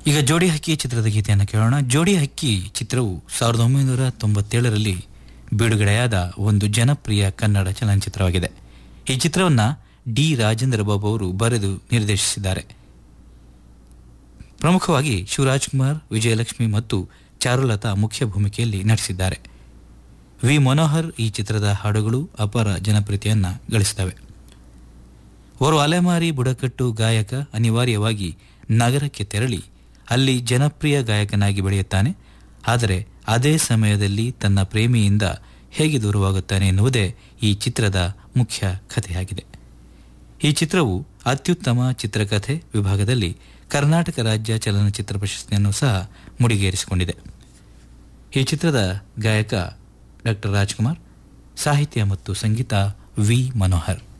ಈಗ ಜೋಡಿ ಹಕ್ಕಿ ಚಿತ್ರದ ಗೀತೆಯನ್ನು ಕೇಳೋಣ ಜೋಡಿ ಹಕ್ಕಿ ಚಿತ್ರವು ಸಾವಿರದ ಒಂಬೈನೂರ ತೊಂಬತ್ತೇಳರಲ್ಲಿ ಬಿಡುಗಡೆಯಾದ ಒಂದು ಜನಪ್ರಿಯ ಕನ್ನಡ ಚಲನಚಿತ್ರವಾಗಿದೆ ಈ ಚಿತ್ರವನ್ನು ಡಿ ರಾಜೇಂದ್ರ ಬಾಬು ಅವರು ಬರೆದು ನಿರ್ದೇಶಿಸಿದ್ದಾರೆ ಪ್ರಮುಖವಾಗಿ ಶಿವರಾಜ್ ಕುಮಾರ್ ವಿಜಯಲಕ್ಷ್ಮಿ ಮತ್ತು ಚಾರುಲತಾ ಮುಖ್ಯ ಭೂಮಿಕೆಯಲ್ಲಿ ನಟಿಸಿದ್ದಾರೆ ವಿ ಮನೋಹರ್ ಈ ಚಿತ್ರದ ಹಾಡುಗಳು ಅಪಾರ ಜನಪ್ರಿಯತೆಯನ್ನು ಗಳಿಸಿದವೆ ಓರ್ವ ಅಲೆಮಾರಿ ಬುಡಕಟ್ಟು ಗಾಯಕ ಅನಿವಾರ್ಯವಾಗಿ ನಗರಕ್ಕೆ ತೆರಳಿ ಅಲ್ಲಿ ಜನಪ್ರಿಯ ಗಾಯಕನಾಗಿ ಬೆಳೆಯುತ್ತಾನೆ ಆದರೆ ಅದೇ ಸಮಯದಲ್ಲಿ ತನ್ನ ಪ್ರೇಮಿಯಿಂದ ಹೇಗೆ ದೂರವಾಗುತ್ತಾನೆ ಎನ್ನುವುದೇ ಈ ಚಿತ್ರದ ಮುಖ್ಯ ಕಥೆಯಾಗಿದೆ ಈ ಚಿತ್ರವು ಅತ್ಯುತ್ತಮ ಚಿತ್ರಕಥೆ ವಿಭಾಗದಲ್ಲಿ ಕರ್ನಾಟಕ ರಾಜ್ಯ ಚಲನಚಿತ್ರ ಪ್ರಶಸ್ತಿಯನ್ನು ಸಹ ಮುಡಿಗೇರಿಸಿಕೊಂಡಿದೆ ಈ ಚಿತ್ರದ ಗಾಯಕ ಡಾಕ್ಟರ್ ರಾಜ್ಕುಮಾರ್ ಸಾಹಿತ್ಯ ಮತ್ತು ಸಂಗೀತ ವಿ ಮನೋಹರ್